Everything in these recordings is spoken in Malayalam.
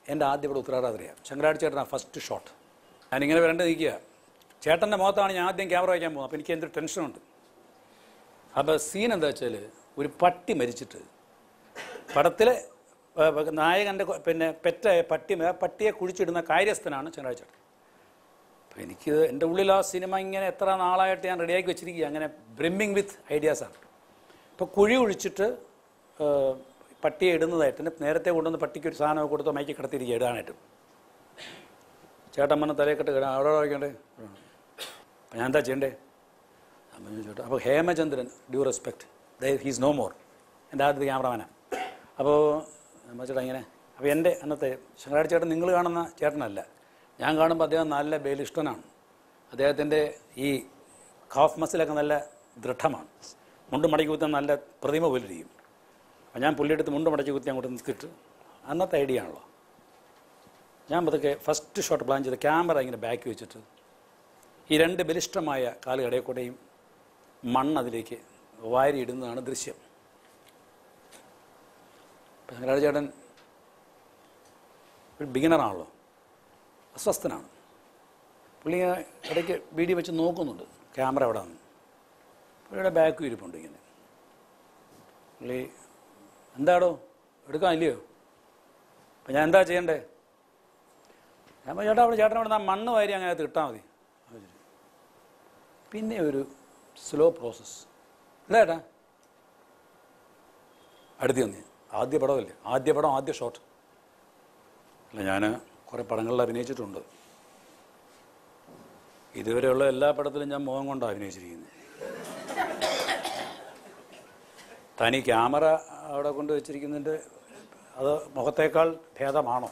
എൻ്റെ ആദ്യ ഇവിടെ ഉത്തരാരാത്രിയാണ് ശങ്കരാടി ചേട്ടനാണ് ഫസ്റ്റ് ഷോട്ട് ഞാനിങ്ങനെ വരണ്ട് നിൽക്കുക ചേട്ടൻ്റെ മുഖത്താണ് ഞാൻ ആദ്യം ക്യാമറ വയ്ക്കാൻ പോകുന്നത് അപ്പോൾ എനിക്ക് എന്തൊരു ടെൻഷനുണ്ട് അപ്പോൾ സീൻ എന്താ വെച്ചാൽ ഒരു പട്ടി മരിച്ചിട്ട് പടത്തിലെ ആ, നായകൻ്റെ കൊ- പിന്നെ പെറ്റായ പട്ടി ആ പട്ടിയെ കുഴിച്ചിടുന്ന കാര്യസ്ഥനാണ് ചങ്ങനാടി ചേട്ടൻ അപ്പോൾ എനിക്ക് എൻ്റെ ഉള്ളിൽ ആ സിനിമ ഇങ്ങനെ എത്ര നാളായിട്ട് ഞാൻ റെഡിയാക്കി വെച്ചിരിക്കുക അങ്ങനെ ബ്രിമ്മിങ് വിത്ത് ഐഡിയാസാണ് ഇപ്പോൾ കുഴി ഒഴിച്ചിട്ട് ആ, പട്ടിയെ ഇടുന്നതായിട്ട് എന്നെ നേരത്തെ കൊണ്ടുവന്ന് പട്ടിക്ക് ഒരു സാധനമൊക്കെ കൊടുത്ത് മയക്കി കിടത്തിയിരിക്കുക ഇടാനായിട്ട് ചേട്ടൻ വന്ന് തലയെക്കെട്ട് കിടാൻ അവിടെ വയ്ക്കണ്ടേ അപ്പം ഞാൻ എന്താ ചെയ്യണ്ടേ അപ്പം ഞാൻ ചേട്ടാ അപ്പോൾ Hemachandran due respect he's no more എൻ്റെ ആദ്യത്തെ ക്യാമറമാനാണ് അപ്പോൾ നമ്മൾ ചേട്ടാ ഇങ്ങനെ അപ്പോൾ എൻ്റെ അന്നത്തെ ശങ്കരാടി ചേട്ടൻ നിങ്ങൾ കാണുന്ന ചേട്ടനല്ല ഞാൻ കാണുമ്പോൾ അദ്ദേഹം നല്ല ബലിഷ്ഠനാണ് അദ്ദേഹത്തിൻ്റെ ഈ കാഫ് മസിലൊക്കെ നല്ല ദൃഢമാണ് മുണ്ട് മടക്കി കുത്താൻ നല്ല പ്രതിമ പോലിരിക്കും അപ്പം ഞാൻ പുള്ളിയെടുത്ത് മുണ്ട് മടക്കി കുത്തി അങ്ങോട്ട് നിൽക്കിട്ട് അന്നത്തെ ഐഡിയ ആണല്ലോ ഞാൻ പതുക്കെ ഫസ്റ്റ് ഷോട്ട് പ്ലാൻ ചെയ്ത് ക്യാമറ ഇങ്ങനെ ബാക്ക് വെച്ചിട്ട് ഈ രണ്ട് ബലിഷ്ഠമായ കാലുകടയിൽ കൂടെയും മണ്ണ് അതിലേക്ക് വാരിയിടുന്നതാണ് ദൃശ്യം ഇപ്പം ശങ്കരാചാര്യ ചേട്ടൻ ഒരു ബിഗിനറാണല്ലോ അസ്വസ്ഥനാണ് പുള്ളി ഇങ്ങനെ ഇടയ്ക്ക് വീഡിയോ വെച്ച് നോക്കുന്നുണ്ട് ക്യാമറ എവിടെ നിന്ന് പുള്ളിയുടെ ബാക്ക് ഇരിപ്പുണ്ട് ഇങ്ങനെ പുള്ളി എന്താടോ എടുക്കാൻ ഇല്ലയോ അപ്പം ഞാൻ എന്താ ചെയ്യണ്ടേ ഞാൻ പറഞ്ഞു, ചേട്ടാ അവിടെ ചേട്ടൻ അവിടെ നിന്ന് ആ മണ്ണ് വാരി അങ്ങനെ അകത്ത് ഇട്ടാൽ മതി അത് ശരി. പിന്നെ ഒരു സ്ലോ പ്രോസസ്സ് അല്ലേ ചേട്ടാ അടുത്ത് വന്നേ ആദ്യ പടമല്ലേ ആദ്യ പടം ആദ്യ ഷോട്ട് അല്ല ഞാൻ കുറേ പടങ്ങളിൽ അഭിനയിച്ചിട്ടുണ്ട് ഇതുവരെയുള്ള എല്ലാ പടത്തിലും ഞാൻ മുഖം കൊണ്ടാണ് അഭിനയിച്ചിരിക്കുന്നത് തനി ക്യാമറ അവിടെ കൊണ്ട് വെച്ചിരിക്കുന്നതിൻ്റെ അത് മുഖത്തേക്കാൾ ഭേദമാണോ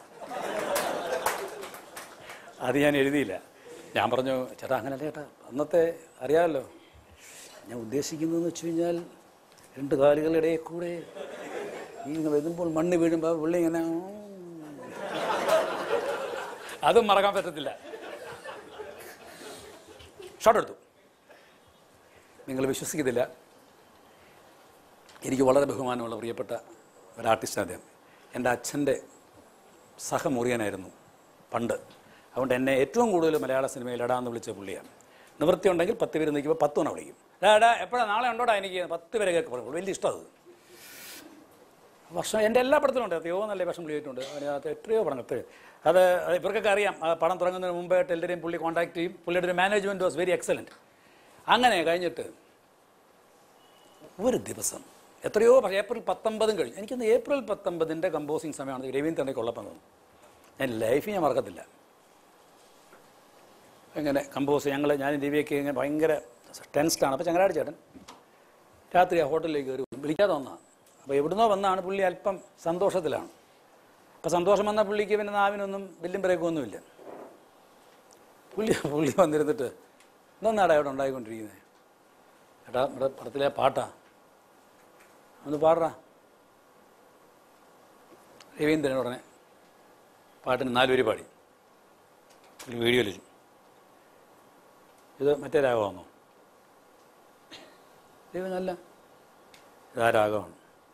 അത് ഞാൻ എഴുതിയില്ല ഞാൻ പറഞ്ഞു ചേട്ടാ അങ്ങനല്ല ചേട്ടാ അന്നത്തെ അറിയാമല്ലോ ഞാൻ ഉദ്ദേശിക്കുന്നതെന്ന് വെച്ച് കഴിഞ്ഞാൽ രണ്ട് കാലുകളുടെ ഇടയിൽ കൂടെ ഈ ഇങ്ങനെ വരുമ്പോൾ മണ്ണ് വീഴുമ്പോൾ പുള്ളി ഇങ്ങനെ അതും മറക്കാൻ പറ്റത്തില്ല ഷോട്ട് എടുത്തു നിങ്ങൾ വിശ്വസിക്കത്തില്ല എനിക്ക് വളരെ ബഹുമാനമുള്ള പ്രിയപ്പെട്ട ഒരു ആർട്ടിസ്റ്റ് അദ്ദേഹം എൻ്റെ അച്ഛൻ്റെ സഹമുറിയനായിരുന്നു പണ്ട് അതുകൊണ്ട് എന്നെ ഏറ്റവും കൂടുതൽ മലയാള സിനിമയിൽ ഇടാന്ന് വിളിച്ച പുള്ളിയാണ് നിവൃത്തി ഉണ്ടെങ്കിൽ പത്ത് പേര് നിൽക്കുമ്പോൾ പത്ത് തവണ വിളിക്കും ഡാ ഡാ എപ്പോഴാണ് നാളെ ഉണ്ടോടാ എനിക്ക് പത്ത് പേരെ കേൾക്കപ്പെടും വലിയ ഇഷ്ടം അത് വർഷം എൻ്റെ എല്ലാ പടത്തിലും ഉണ്ട് എത്രയോ നല്ല വേഷം പുള്ളിയായിട്ടുണ്ട് അതിനകത്ത് എത്രയോ പടം എത്രയോ അത് അത് ഇവർക്കൊക്കെ അറിയാം ആ പടം തുടങ്ങുന്നതിന് മുമ്പായിട്ട് എല്ലാവരെയും പുള്ളി കോൺടാക്ട് ചെയ്യും പുള്ളിയുടെ ഒരു മാനേജ്മെൻറ്റ് വാസ് വെരി എക്സലൻറ്റ് അങ്ങനെ കഴിഞ്ഞിട്ട് ഒരു ദിവസം എത്രയോ പക്ഷേ ഏപ്രിൽ പത്തൊമ്പതും കഴിഞ്ഞു എനിക്കൊന്ന് ഏപ്രിൽ പത്തൊമ്പതിൻ്റെ കമ്പോസിങ് സമയമാണ് രവീന്ദ്രൻ്റെ കൊള്ളപ്പം തോന്നുന്നു ഞാൻ ലൈഫിൽ ഞാൻ മറക്കത്തില്ല ഇങ്ങനെ കമ്പോസ് ഞങ്ങൾ ഞാൻ ദിവ്യൊക്കെ ഇങ്ങനെ ഭയങ്കര ടെൻസ്ഡാണ് അപ്പോൾ ചങ്ങനാട് ചേട്ടൻ രാത്രി ആ ഹോട്ടലിലേക്ക് കയറി വന്നു. വിളിക്കാതെ വന്നതാണ് അപ്പോൾ എവിടുന്നോ വന്നാണ് പുള്ളി അല്പം സന്തോഷത്തിലാണ് അപ്പോൾ സന്തോഷം വന്ന പുള്ളിക്ക് പിന്നെ നാവിനൊന്നും ബില്ലും ബ്രേക്കൊന്നുമില്ല പുള്ളി പുള്ളി വന്നിരുന്നിട്ട് എന്താണ് ഇവിടെ ഉണ്ടായിക്കൊണ്ടിരിക്കുന്നത് ഏട്ടാ ഇവിടെ പടത്തിലെ പാട്ടാ ഒന്ന് പാടറാ രവീന്ദ്രൻ ഉടനെ പാട്ടിന് നാലുപേര് പാടി ഒരു വീഡിയോ വെച്ചു ഇത് മറ്റേ രാഗമാണോ രവി ഇതാ രാഗമാണ്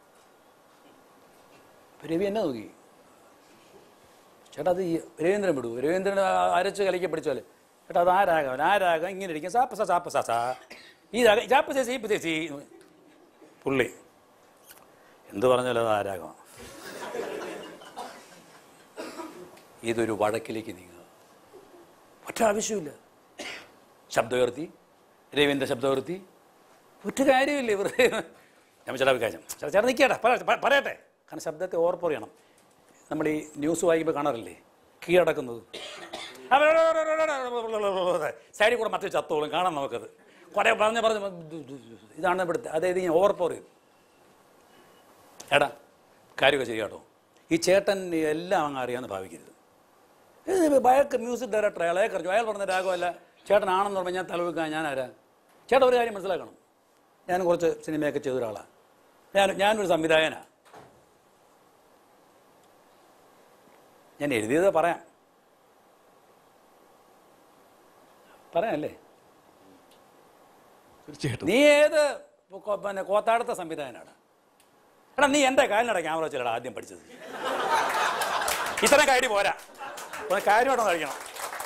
അപ്പോൾ രവി എന്നെ നോക്കി ചേട്ടാ അത് ഈ രവീന്ദ്രൻ വിടൂ രവീന്ദ്രൻ ആ അരച്ച് കലക്കി പഠിച്ചാല് ചേട്ടാ അത് ആ രാഗം ആ രാഗം ഇങ്ങനെ ഇരിക്കും സാപ്പ സാ സാപ്പ സാ സാ ഈ രാഗം ചാപ്പ ചേച്ചി ഇപ്പം ചേച്ചി പുള്ളി എന്ത് പറഞ്ഞാലും അത് ആ രാഗമാണ് ഇതൊരു വഴക്കിലേക്ക് നീങ്ങുക ഒറ്റ ആവശ്യമില്ല ശബ്ദമുയർത്തി രവീന്ദ്ര ശബ്ദമുയർത്തി ഒറ്റ കാര്യമില്ല ഇവർ ഞാൻ ചേട്ടാ വികാസം ചേട്ടാ ചേട്ടാ നിൽക്കട്ടെ പറയട്ടെ കാരണം ശബ്ദത്തെ ഓർപ്പറിയണം നമ്മൾ ഈ ന്യൂസ് വായിക്കുമ്പോൾ കാണാറില്ലേ കീഴടക്കുന്നത് സൈഡിൽ കൂടെ മറ്റേ ചത്തോളും കാണാം നമുക്കത് കുറേ പറഞ്ഞ് പറഞ്ഞ് ഇതാണ് ഇവിടുത്തെ അതായത് ഈ ഓർപ്പറിയും എടാ കാര്യമൊക്കെ ശരിയാട്ടോ ഈ ചേട്ടൻ എല്ലാം അങ്ങ് അറിയാമെന്ന് ഭാവിക്കരുത് ഇത് ഭയക്ക് മ്യൂസിക് ഡയറക്ടർ അയാളെ കറിഞ്ഞു അയാൾ പറഞ്ഞ രാഗമല്ല ചേട്ടനാണെന്ന് പറഞ്ഞാൽ ഞാൻ തലവെക്കാൻ ഞാൻ ആരാ ചേട്ടൻ ഒരു കാര്യം മനസ്സിലാക്കണം ഞാൻ കുറച്ച് സിനിമയൊക്കെ ചെയ്ത ഒരാളാണ് ഞാൻ ഞാനൊരു സംവിധായകനാണ് ഞാൻ എഴുതിയത് പറയാം പറയാമല്ലേ തീർച്ചയായിട്ടും നീ ഏത് കൊ- പിന്നെ കോത്താടത്തെ സംവിധായകനാണ് എടാ നീ എൻ്റെ കാലിനട ക്യാമറ വെച്ചില്ലടാ ആദ്യം പഠിച്ചത് ഇത്രയും കൈഡി പോരാ അപ്പൊ കാര്യമായിട്ടൊന്ന് കഴിക്കണം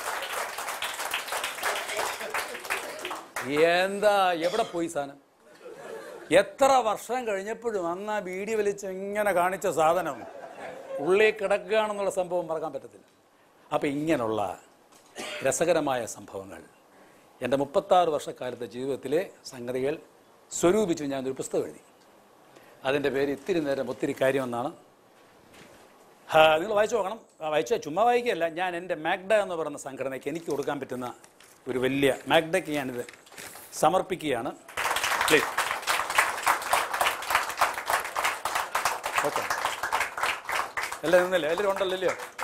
എന്താ എവിടെ പോയി സാധനം എത്ര വർഷം കഴിഞ്ഞപ്പോഴും അന്ന് ആ ബീഡി വലിച്ച് ഇങ്ങനെ കാണിച്ച സാധനം ഉള്ളിൽ കിടക്കുകയാണെന്നുള്ള സംഭവം മറക്കാൻ പറ്റത്തില്ല അപ്പം ഇങ്ങനെയുള്ള രസകരമായ സംഭവങ്ങൾ എൻ്റെ മുപ്പത്താറ് വർഷക്കാലത്തെ ജീവിതത്തിലെ സംഗതികൾ സ്വരൂപിച്ച് ഞാൻ ഒരു പുസ്തകം എഴുതി അതിൻ്റെ പേര് ഇത്തിരി നേരം ഒത്തിരി കാര്യമെന്നാണ് ആ, നിങ്ങൾ വായിച്ചു നോക്കണം ആ, വായിച്ച ചുമ്മാ വായിക്കുകയല്ല ഞാൻ എൻ്റെ മാഗ്ഡ എന്ന് പറയുന്ന സംഘടനയ്ക്ക് എനിക്ക് കൊടുക്കാൻ പറ്റുന്ന ഒരു വലിയ മാഗ്ഡയ്ക്ക് ഞാനിത് സമർപ്പിക്കുകയാണ് പ്ലീസ് ഓക്കെ എല്ലാം നിന്നല്ലേ എല്ലാവരും ഉണ്ടല്ലോ ഇല്ലയോ